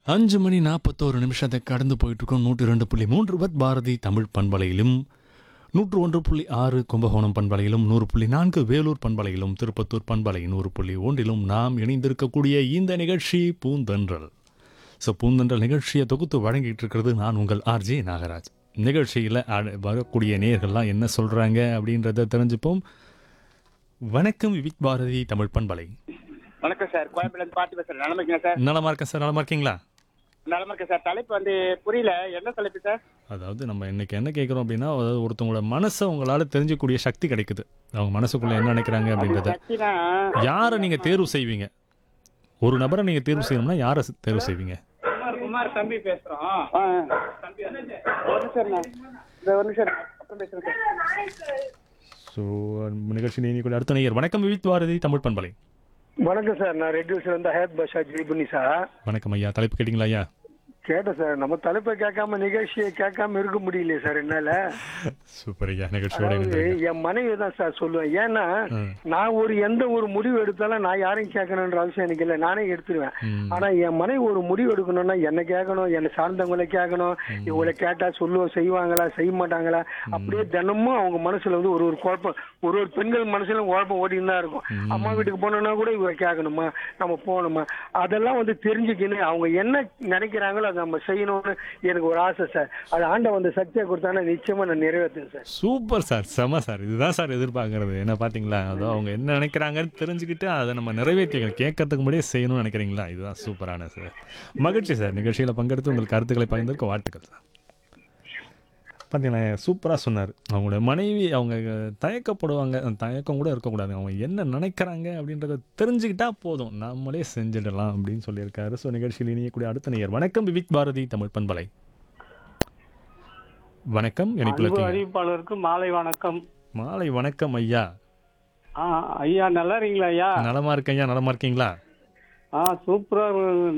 அஞ்சு மணி நாற்பத்தோரு நிமிஷத்தை கடந்து போயிட்டு இருக்கோம் நூற்றி ரெண்டு புள்ளி மூன்று பத் பாரதி தமிழ் பண்பலையிலும் நூற்று ஒன்று புள்ளி ஆறு கும்பகோணம் பண்பலையிலும் நூறு புள்ளி நான்கு வேலூர் பண்பலையிலும் திருப்பத்தூர் பண்பலை நூறு புள்ளி ஒன்றிலும் நாம் இணைந்திருக்கக்கூடிய இந்த நிகழ்ச்சி பூந்தன்றல் ஸோ பூந்தன்றல் நிகழ்ச்சியை தொகுத்து வழங்கிட்டு இருக்கிறது நான் உங்கள் ஆர்ஜே நாகராஜ் நிகழ்ச்சியில் வரக்கூடிய நேயர்கள்லாம் என்ன சொல்கிறாங்க அப்படின்றத தெரிஞ்சுப்போம் வணக்கம் விவிக் பாரதி தமிழ் பண்பலை வணக்கம் சார் கோயம்பேடு பார்த்து பேசுறேன் நலமா இருக்கீங்க சார் நலமா இருக்கேன் சார் நலமா இருக்கீங்களா நலமா இருக்கேன் சார் தலைப்பு வந்து புரியல என்ன தலைப்பு சார் அதாவது நம்ம இன்னைக்கு என்ன கேட்குறோம் அப்படின்னா அதாவது ஒருத்தவங்களோட மனசை உங்களால் தெரிஞ்சக்கூடிய சக்தி கிடைக்குது அவங்க மனசுக்குள்ள என்ன நினைக்கிறாங்க அப்படின்றத சக்தினா யாரை நீங்கள் தேர்வு செய்வீங்க ஒரு நபரை நீங்கள் தேர்வு செய்யணும்னா யாரை ஸ்- தேர்வு செய்வீங்க குமார் குமார் தம்பி பேசுறோம் ஒரு நிமிஷம் இருங்க. இந்த ஒரு நிமிஷம் இருங்க. அப்புறம் பேசுறேன் சார் ஸோ நிகழ்ச்சி நீ அடுத்த நேயர் வணக்கம் விவித் பாரதி தமிழ் பண்பலை வணக்கம் சார் நான் ரெட்யூஸ்ல இருந்து ஹயத் பாஷா ஜெய்புனி சார் வணக்கம் ஐயா தலைப்பு கேட்டிங்களா ஐயா கேட்டேன் சார் நம்ம தலைப்பை கேட்காம நிகழ்ச்சியை கேட்காம இருக்க முடியலையே சார் என்னால சூப்பர் ஐயா நிகழ்ச்சியோட அதாவது இணைந்திருங்க. என் மனைவி தான் சார் சொல்லுவேன் ஏன்னா ம். நான் ஒரு எந்த ஒரு முடிவு எடுத்தாலும் நான் யாரையும் கேட்கணுன்ற அவசியம் எனக்கு இல்லை நானே எடுத்துருவேன் ம். ஆனா என் மனைவி ஒரு முடிவு எடுக்கணும்னா என்ன கேட்கணும் என்னை சார்ந்தவங்களை கேட்கணும் இவங்களை கேட்டா சொல்லுவோம் செய்வாங்களா செய்ய மாட்டாங்களா அப்படியே தினமும் அவங்க மனசுல வந்து ஒரு ஒரு குழப்பம் ஒரு ஒரு பெண்கள் மனசுல குழப்பம் ஓடின்னு தான் இருக்கும் அம்மா வீட்டுக்கு போனோம்னா கூட இவரை கேட்கணுமா நம்ம போகணுமா அதெல்லாம் வந்து தெரிஞ்சுக்கின்னு அவங்க என்ன நினைக்கிறாங்களோ அதை நம்ம செய்யணும்னு எனக்கு ஒரு ஆசை சார் அது ஆண்டவன் வந்து சக்தியை கொடுத்தானா நிச்சயமா நான் நிறைவேற்றுவேன் சார் சூப்பர் சார் செம சார் இதுதான் சார் எதிர்பார்க்கறது என்ன பார்த்தீங்களா அதோ அவங்க என்ன நினைக்கிறாங்கன்னு தெரிஞ்சுக்கிட்டு அதை நம்ம நிறைவேற்றி கேட்கறதுக்கு முன்னாடியே செய்யணும்னு நினைக்கிறீங்களா இதுதான் சூப்பரான சார் மகிழ்ச்சி சார் நிகழ்ச்சியில் பங்கெடுத்து உங்கள் கருத்துக்களை பகிர்ந்ததுக்கு வாழ்த்துக்கள் சார் பார்த்தீங்களா சூப்பராக சொன்னார் அவங்களோட மனைவி அவங்க தயக்கப்படுவாங்க அந்த தயக்கம் கூட இருக்கக்கூடாது அவங்க என்ன நினைக்கிறாங்க அப்படின்றத தெரிஞ்சுக்கிட்டா போதும் நம்மளே செஞ்சிடலாம் அப்படின்னு சொல்லியிருக்காரு ஸோ நிகழ்ச்சியில் இணையக்கூடிய அடுத்த நேயர் வணக்கம் விவிக் பாரதி தமிழ் பண்பலை வணக்கம் அன்பு எனக்கு அறிவிப்பாளருக்கு மாலை வணக்கம் மாலை வணக்கம் ஐயா ஆ ஐயா நல்லா இருக்கீங்களா ஐயா நலமா இருக்கேன் ஐயா நலமா இருக்கீங்களா ஆ சூப்பரா